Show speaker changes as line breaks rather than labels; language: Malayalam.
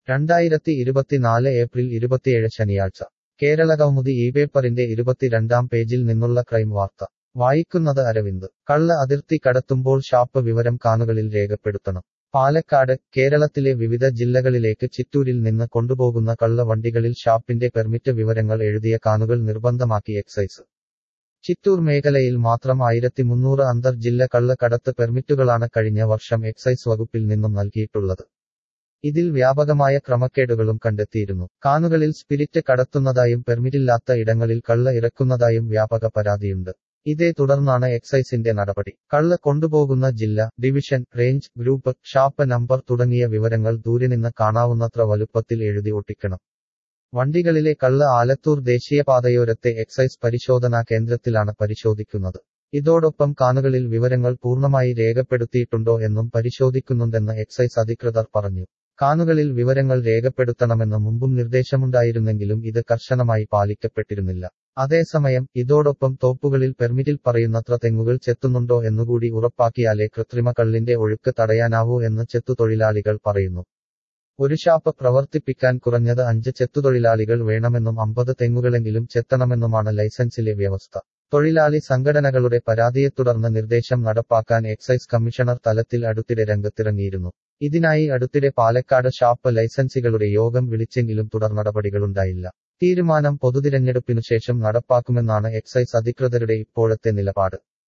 രണ്ടായിരത്തി ഇരുപത്തിനാല് ഏപ്രിൽ ഇരുപത്തിയേഴ് ശനിയാഴ്ച കേരള കൗമുദി ഈ പേപ്പറിന്റെ ഇരുപത്തിരണ്ടാം പേജിൽ നിന്നുള്ള ക്രൈം വാർത്ത വായിക്കുന്നത് അരവിന്ദ് കള്ള അതിർത്തി കടത്തുമ്പോൾ ഷാപ്പ് വിവരം കാനുകളിൽ രേഖപ്പെടുത്തണം പാലക്കാട് കേരളത്തിലെ വിവിധ ജില്ലകളിലേക്ക് ചിറ്റൂരിൽ നിന്ന് കൊണ്ടുപോകുന്ന കള്ള വണ്ടികളിൽ ഷാപ്പിന്റെ പെർമിറ്റ് വിവരങ്ങൾ എഴുതിയ കാനുകൾ നിർബന്ധമാക്കി എക്സൈസ് ചിറ്റൂർ മേഖലയിൽ മാത്രം ആയിരത്തി മുന്നൂറ് അന്തർ ജില്ല കള്ള കടത്ത് പെർമിറ്റുകളാണ് കഴിഞ്ഞ വർഷം എക്സൈസ് വകുപ്പിൽ നിന്നും നൽകിയിട്ടുള്ളത് ഇതിൽ വ്യാപകമായ ക്രമക്കേടുകളും കണ്ടെത്തിയിരുന്നു കാനുകളിൽ സ്പിരിറ്റ് കടത്തുന്നതായും പെർമിറ്റില്ലാത്ത ഇടങ്ങളിൽ കള്ള ഇറക്കുന്നതായും വ്യാപക പരാതിയുണ്ട് ഇതേ തുടർന്നാണ് എക്സൈസിന്റെ നടപടി കള്ള കൊണ്ടുപോകുന്ന ജില്ല division range group shop number തുടങ്ങിയ വിവരങ്ങൾ ദൂരെ നിന്ന് കാണാവുന്നത്ര വലുപ്പത്തിൽ എഴുതി ഒട്ടിക്കണം വണ്ടികളിലെ കള്ള ആലത്തൂർ ദേശീയപാതയോരത്തെ എക്സൈസ് പരിശോധനാ കേന്ദ്രത്തിലാണ് പരിശോധിക്കുന്നത് ഇതോടൊപ്പം കാനുകളിൽ വിവരങ്ങൾ പൂർണ്ണമായി രേഖപ്പെടുത്തിയിട്ടുണ്ടോ എന്നും പരിശോധിക്കുന്നുണ്ടെന്ന് എക്സൈസ് അധികൃതർ പറഞ്ഞു കാനുകളിൽ വിവരങ്ങൾ രേഖപ്പെടുത്തണമെന്ന് മുമ്പും നിർദ്ദേശമുണ്ടായിരുന്നെങ്കിലും ഇത് കർശനമായി പാലിക്കപ്പെട്ടിരുന്നില്ല അതേസമയം ഇതോടൊപ്പം തോപ്പുകളിൽ പെർമിറ്റിൽ പറയുന്നത്ര തെങ്ങുകൾ ചെത്തുന്നുണ്ടോ എന്നുകൂടി ഉറപ്പാക്കിയാലേ കൃത്രിമ കള്ളിന്റെ ഒഴുക്ക് തടയാനാവൂ എന്ന് ചെത്തുതൊഴിലാളികൾ പറയുന്നു ഒരു ഷാപ്പ് പ്രവർത്തിപ്പിക്കാൻ കുറഞ്ഞത് അഞ്ച് ചെത്തുതൊഴിലാളികൾ വേണമെന്നും അമ്പത് തെങ്ങുകളെങ്കിലും ചെത്തണമെന്നുമാണ് ലൈസൻസിലെ വ്യവസ്ഥ തൊഴിലാളി സംഘടനകളുടെ പരാതിയെ തുടർന്ന് നിർദ്ദേശം നടപ്പാക്കാൻ എക്സൈസ് കമ്മീഷണർ തലത്തിൽ അടുത്തിടെ രംഗത്തിറങ്ങിയിരുന്നു ഇതിനായി അടുത്തിടെ പാലക്കാട് ഷാപ്പ് ലൈസൻസികളുടെ യോഗം വിളിച്ചെങ്കിലും തുടർ നടപടികളുണ്ടായില്ല തീരുമാനം പൊതുതിരഞ്ഞെടുപ്പിനു ശേഷം നടപ്പാക്കുമെന്നാണ് എക്സൈസ് അധികൃതരുടെ ഇപ്പോഴത്തെ നിലപാട്